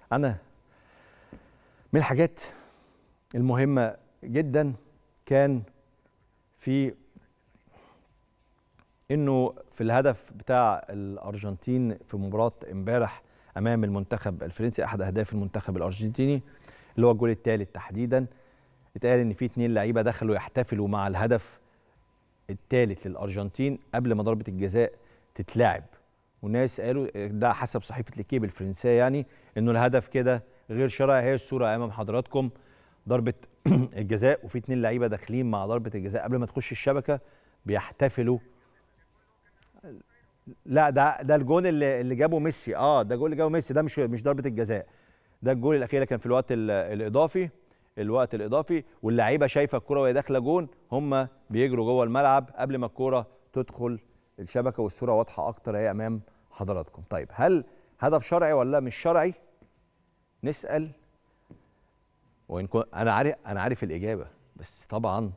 انا من الحاجات المهمه جدا كان في انه في الهدف بتاع الارجنتين في مباراه امبارح امام المنتخب الفرنسي احد اهداف المنتخب الارجنتيني اللي هو الجول الثالث تحديدا اتقال ان في اثنين لعيبه دخلوا يحتفلوا مع الهدف الثالث للارجنتين قبل ما ضربه الجزاء تتلعب والناس قالوا ده حسب صحيفه ليكيب الفرنسيه يعني انه الهدف كده غير شرعي هي الصوره امام حضراتكم ضربه الجزاء وفي اثنين لعيبه داخلين مع ضربه الجزاء قبل ما تخش الشبكه بيحتفلوا لا ده ده الجون اللي اللي جابه ميسي اه ده الجون اللي جابه ميسي ده مش مش ضربه الجزاء ده الجول الاخير كان في الوقت الاضافي الوقت الاضافي واللعيبه شايفه الكره وهي داخله جون هم بيجروا جوه الملعب قبل ما الكره تدخل الشبكه والصوره واضحه اكتر هي امام حضراتكم طيب هل هدف شرعي ولا مش شرعي نسال وان كنت انا عارف انا عارف الاجابه بس طبعا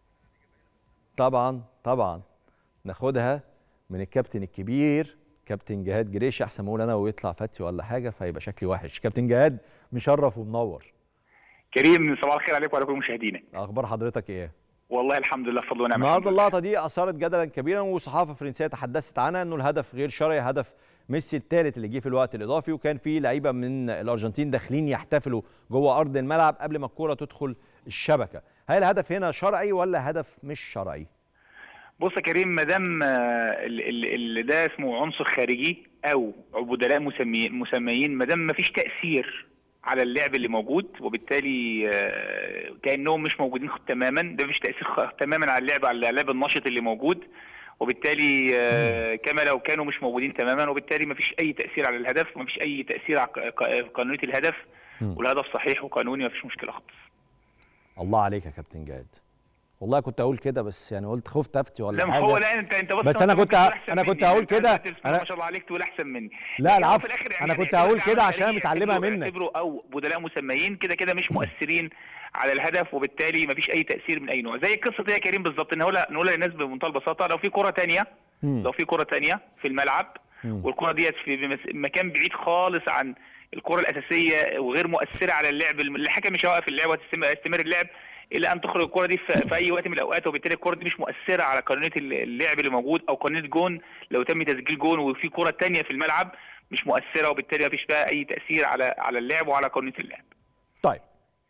طبعا طبعا ناخدها من الكابتن الكبير كابتن جهاد جريش احسن ما اقول انا ويطلع فتي ولا حاجه فيبقى شكلي وحش كابتن جهاد مشرف ومنور كريم صباح الخير عليكم وعلى كل مشاهدينا اخبار حضرتك ايه والله الحمد لله بفضل ونعم النهارده اللقطه دي اثارت جدلا كبيرا وصحافه فرنسيه تحدثت عنها انه الهدف غير شرعي هدف ميسي الثالث اللي جه في الوقت الاضافي وكان في لعيبه من الارجنتين داخلين يحتفلوا جوه ارض الملعب قبل ما الكوره تدخل الشبكه هل الهدف هنا شرعي ولا هدف مش شرعي بص يا كريم ما دام اللي ده اسمه عنصر خارجي او بدلاء مسميين ما دام ما فيش تاثير على اللعب اللي موجود وبالتالي كانهم مش موجودين تماما ده مفيش تاثير تماما على اللعب على اللعب النشط اللي موجود وبالتالي كما لو كانوا مش موجودين تماما وبالتالي مفيش اي تاثير على الهدف ومفيش اي تاثير على قانونيه الهدف والهدف صحيح وقانوني مفيش مشكله خالص الله عليك يا كابتن جهاد والله كنت اقول كده بس يعني قلت خفت افتي ولا لا حاجه هو لا انت انت بص بس انا كنت انا كنت هقول كده انا ما شاء الله عليك تقول احسن مني لا العفو انا كنت هقول كده عشان متعلمها منك اعتبروا او بدلاء مسميين كده كده مش مؤثرين على الهدف وبالتالي ما فيش اي تاثير من اي نوع زي قصه يا كريم بالظبط ان نقولها نقولها للناس بمنتهى البساطه لو في كره ثانيه لو في كره ثانيه في الملعب والكره ديت في مكان بعيد خالص عن الكره الاساسيه وغير مؤثره على اللعب الحكم مش هيوقف اللعب وهتستمر اللعب الى ان تخرج الكره دي في اي وقت من الاوقات وبالتالي الكره دي مش مؤثره على قانونيه اللعب اللي موجود او قانونيه جون لو تم تسجيل جون وفي كره ثانيه في الملعب مش مؤثره وبالتالي ما فيش بقى اي تاثير على على اللعب وعلى قانونيه اللعب. طيب.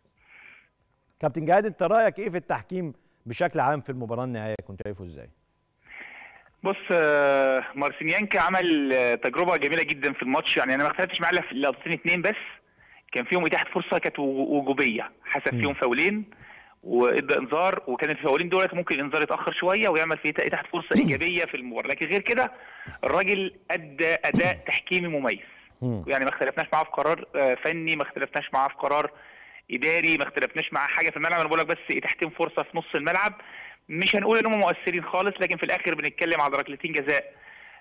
كابتن جهاد انت رايك ايه في التحكيم بشكل عام في المباراه النهائيه كنت شايفه ازاي؟ بص مارسينيانكا عمل تجربه جميله جدا في الماتش يعني انا ما اختلفتش معاه في لقطتين اثنين بس كان فيهم اتاحه فرصه كانت وجوبيه حسب فيهم فاولين وادى انذار وكان الفاولين دولت ممكن الانذار يتاخر شويه ويعمل فيه تحت فرصه ايجابيه في المباراه لكن غير كده الراجل ادى اداء تحكيمي مميز يعني ما اختلفناش معاه في قرار فني ما اختلفناش معاه في قرار اداري ما اختلفناش معاه حاجه في الملعب انا بقول لك بس اتاحتين فرصه في نص الملعب مش هنقول انهم مؤثرين خالص لكن في الاخر بنتكلم على ركلتين جزاء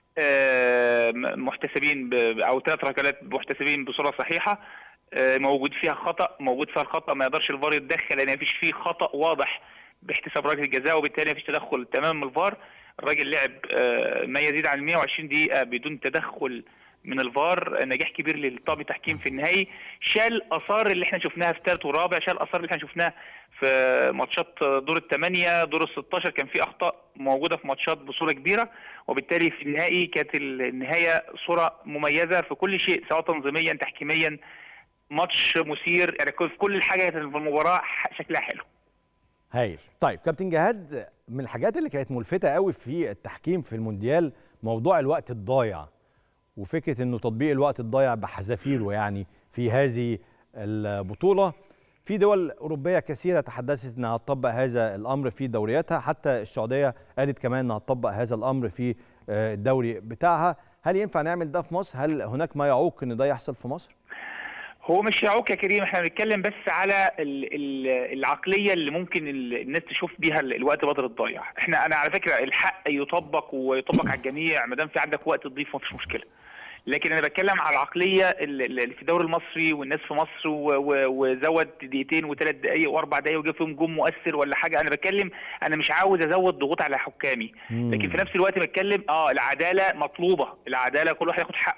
محتسبين او ثلاث ركلات محتسبين بصوره صحيحه موجود فيها خطا موجود فيها الخطا ما يقدرش الفار يتدخل لان مفيش فيه خطا واضح باحتساب ركله الجزاء وبالتالي مفيش تدخل تماما من الفار الراجل لعب ما يزيد عن 120 دقيقه بدون تدخل من الفار نجاح كبير للطاقم التحكيم في النهائي شال اثار اللي احنا شفناها في ثالث ورابع شال اثار اللي احنا شفناها في ماتشات دور الثمانيه دور ال 16 كان في اخطاء موجوده في ماتشات بصوره كبيره وبالتالي في النهائي كانت النهايه صوره مميزه في كل شيء سواء تنظيميا تحكيميا ماتش مثير يعني في كل الحاجه في المباراه شكلها حلو هايل طيب كابتن جهاد من الحاجات اللي كانت ملفته قوي في التحكيم في المونديال موضوع الوقت الضايع وفكره انه تطبيق الوقت الضايع بحذافيره يعني في هذه البطوله في دول اوروبيه كثيره تحدثت انها تطبق هذا الامر في دورياتها حتى السعوديه قالت كمان انها تطبق هذا الامر في الدوري بتاعها هل ينفع نعمل ده في مصر هل هناك ما يعوق ان ده يحصل في مصر هو مش يعوق يا كريم احنا بنتكلم بس على ال ال العقليه اللي ممكن الناس تشوف بيها الوقت بدل الضايع احنا انا على فكره الحق يطبق ويطبق على الجميع ما دام في عندك وقت تضيف مفيش مشكله لكن انا بتكلم على العقليه اللي في الدوري المصري والناس في مصر وزود دقيقتين وثلاث دقائق واربع دقائق وجاب فيهم جون مؤثر ولا حاجه انا بتكلم انا مش عاوز ازود ضغوط على حكامي لكن في نفس الوقت بتكلم اه العداله مطلوبه العداله كل واحد ياخد حقه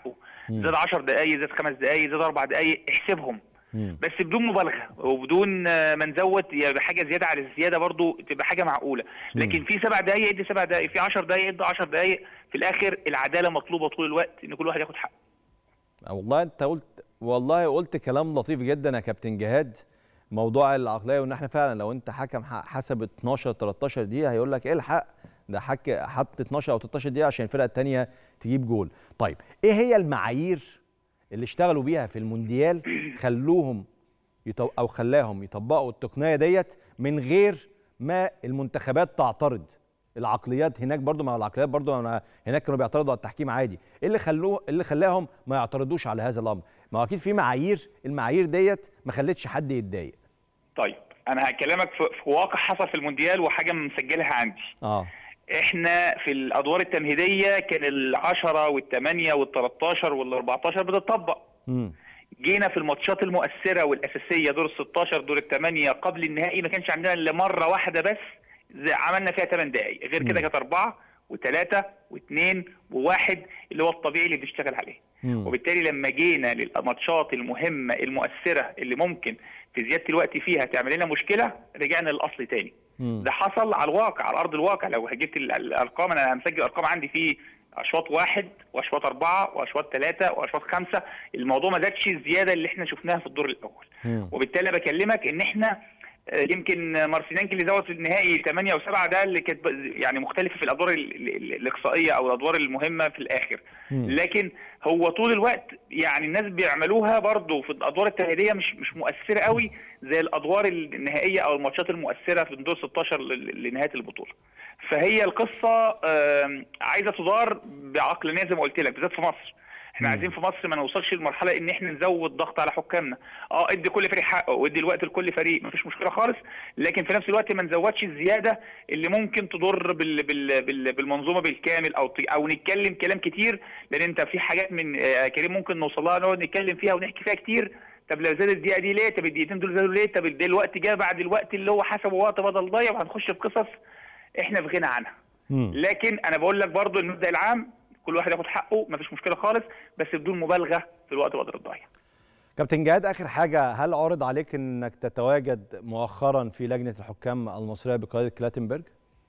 مم. زاد 10 دقائق زاد خمس دقائق زاد اربع دقائق احسبهم مم. بس بدون مبالغه وبدون آه، ما نزود يبقى حاجه زياده على الزياده برضو تبقى حاجه معقوله لكن في سبع دقائق ادي سبع دقائق في 10 دقائق ادي 10 دقائق في الاخر العداله مطلوبه طول الوقت ان كل واحد ياخد حقه والله انت قلت والله قلت كلام لطيف جدا يا كابتن جهاد موضوع العقليه وان احنا فعلا لو انت حكم ح- حسب 12 13 دقيقه هيقول لك ايه الحق ده حك حط 12 او 13 دقيقه عشان الفرقه الثانيه تجيب جول طيب ايه هي المعايير اللي اشتغلوا بيها في المونديال خلوهم يطو... او خلاهم يطبقوا التقنيه ديت من غير ما المنتخبات تعترض العقليات هناك برضو مع العقليات برضو مع هناك كانوا بيعترضوا على التحكيم عادي ايه اللي خلوه اللي خلاهم ما يعترضوش على هذا الامر ما هو اكيد في معايير المعايير ديت ما خلتش حد يتضايق طيب انا هكلمك في, في واقع حصل في المونديال وحاجه مسجلها عندي اه احنا في الادوار التمهيديه كان العشرة والثمانية والتلاتاشر والاربعتاشر بتطبق امم جينا في الماتشات المؤثره والاساسيه دور ال 16 دور الثمانيه قبل النهائي ما كانش عندنا الا مره واحده بس زي- عملنا فيها 8 دقائق غير كده مم. كانت اربعه وثلاثه واثنين وواحد اللي هو الطبيعي اللي بنشتغل عليه مم. وبالتالي لما جينا للماتشات المهمه المؤثره اللي ممكن في زياده الوقت فيها تعمل لنا مشكله رجعنا للاصل تاني مم. ده حصل على الواقع على ارض الواقع لو جبت ال- الارقام انا مسجل ارقام عندي في اشواط واحد واشواط اربعه واشواط ثلاثه واشواط خمسه الموضوع ما زادش الزياده اللي احنا شفناها في الدور الاول مم. وبالتالي أنا بكلمك ان احنا آه، يمكن مارسيليانكي اللي زود في النهائي 8 و7 ده اللي كانت ب- يعني مختلفه في الادوار ال- ال- الاقصائيه او الادوار المهمه في الاخر مم. لكن هو طول الوقت يعني الناس بيعملوه برضه في الادوار التمهيديه مش مش مؤثره قوي زي الادوار النهائيه او الماتشات المؤثره في دور 16 ل- لنهايه البطوله فهي القصه آم، عايزه تدار بعقلانيه زي ما قلت لك بالذات في مصر احنا مم. عايزين في مصر ما نوصلش لمرحله ان احنا نزود ضغط على حكامنا اه ادي كل فريق حقه وادي الوقت لكل فريق مفيش مشكله خالص لكن في نفس الوقت ما نزودش الزياده اللي ممكن تضر بال بال بال بالمنظومه بالكامل او ت- او نتكلم كلام كتير لان انت في حاجات من آه، كريم ممكن نوصل لها نقعد نتكلم فيها ونحكي فيها كتير طب لو زادت الدقيقه دي ليه طب الدقيقتين دول زادوا ليه طب ده الوقت جه بعد الوقت اللي هو حسبه وقت بدل ضايع وهنخش في قصص احنا في غنى عنها مم. لكن انا بقول لك برضو المبدا العام كل واحد ياخد حقه مفيش مشكله خالص بس بدون مبالغه في الوقت بدل الضايع كابتن جهاد اخر حاجه هل عرض عليك انك تتواجد مؤخرا في لجنه الحكام المصريه بقياده كلاتنبرج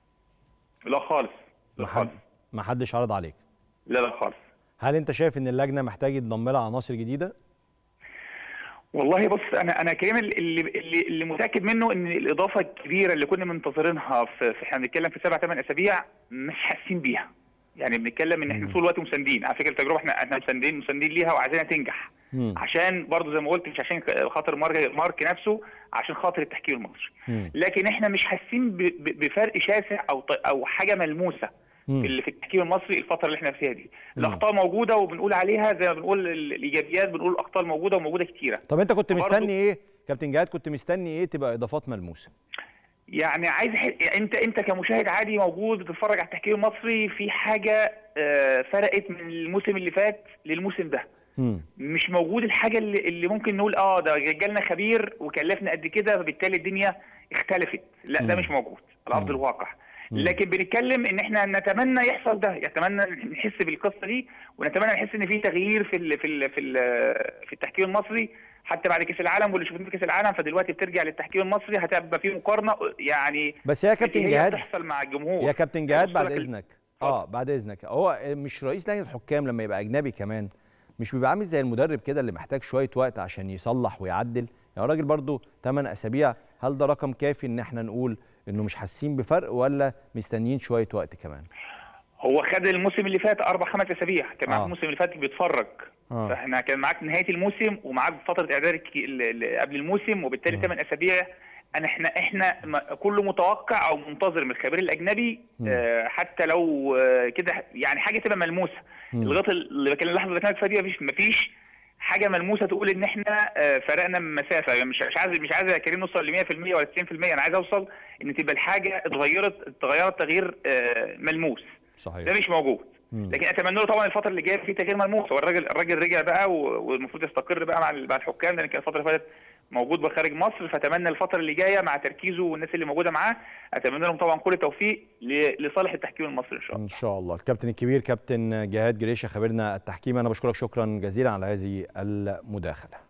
لا خالص لا ما حد خالص ما حدش عرض عليك لا لا خالص هل انت شايف ان اللجنه محتاج يتضم لها عناصر جديده والله بص انا انا كريم اللي اللي, اللي متاكد منه ان الاضافه الكبيره اللي كنا منتظرينها في, في احنا بنتكلم في سبع ثمان اسابيع مش حاسين بيها يعني بنتكلم ان احنا مم. طول الوقت مساندين على فكره التجربه احنا احنا مساندين مساندين ليها وعايزينها تنجح مم. عشان برضه زي ما قلت مش عشان خاطر مارك مارك نفسه عشان خاطر التحكيم المصري مم. لكن احنا مش حاسين ب- ب- بفرق شاسع او ط- او حاجه ملموسه مم. اللي في التحكيم المصري الفتره اللي احنا فيها دي مم. الاخطاء موجوده وبنقول عليها زي ما بنقول ال- الايجابيات بنقول الاخطاء الموجوده وموجوده كتيره طب انت كنت وبرضه- مستني ايه كابتن جهاد كنت مستني ايه تبقى اضافات ملموسه يعني عايز ح... انت انت كمشاهد عادي موجود بتتفرج على التحكيم المصري في حاجه آه، فرقت من الموسم اللي فات للموسم ده مم. مش موجود الحاجه اللي, اللي ممكن نقول اه ده جالنا خبير وكلفنا قد كده فبالتالي الدنيا اختلفت لا ده مم. مش موجود على ارض مم. الواقع مم. لكن بنتكلم ان احنا نتمنى يحصل ده نتمنى نحس بالقصه دي ونتمنى نحس ان في تغيير في ال في ال في ال في التحكيم المصري حتى بعد كاس العالم واللي شفناه في كاس العالم فدلوقتي بترجع للتحكيم المصري هتبقى في مقارنه يعني بس يا كابتن اللي هي جهاد بتحصل مع الجمهور يا كابتن جهاد هيوصلك بعد ال- اذنك اه بعد اذنك هو مش رئيس لجنه الحكام لما يبقى اجنبي كمان مش بيبقى عامل زي المدرب كده اللي محتاج شويه وقت عشان يصلح ويعدل يا راجل برضو 8 اسابيع هل ده رقم كافي ان احنا نقول انه مش حاسين بفرق ولا مستنيين شويه وقت كمان هو خد الموسم اللي فات اربع خمس اسابيع كان معاك آه. الموسم اللي فات بيتفرج اه فاحنا كان معاك نهايه الموسم ومعاك فتره اعداد الك- ال- ال- قبل الموسم وبالتالي مم. ثمان اسابيع انا احنا احنا م- كله متوقع او منتظر من الخبير الاجنبي مم. آه حتى لو آه كده يعني حاجه تبقى ملموسه مم. الغلط اللي كان اللحظه اللي كانت فيها دي مفيش مفيش حاجه ملموسه تقول ان احنا آه، فرقنا من مسافه يعني مش مش عايز مش عايز يا كريم نوصل ل 100% ولا 90% انا عايز اوصل ان تبقى الحاجه اتغيرت اتغيرت تغيير آه، ملموس ده صحيح مش موجود مم. لكن اتمنى له طبعا الفتره اللي جايه في تغيير ملموس هو الراجل الراجل رجع بقى و- والمفروض يستقر بقى مع ال- مع الحكام لان كان الفتره اللي فاتت موجود بخارج مصر فاتمنى الفتره اللي جايه مع تركيزه والناس اللي موجوده معاه اتمنى لهم طبعا كل التوفيق ل- لصالح التحكيم المصري ان شاء الله ان شاء الله الكابتن الكبير كابتن جهاد جريشه خبيرنا التحكيم انا بشكرك شكرا جزيلا على هذه المداخله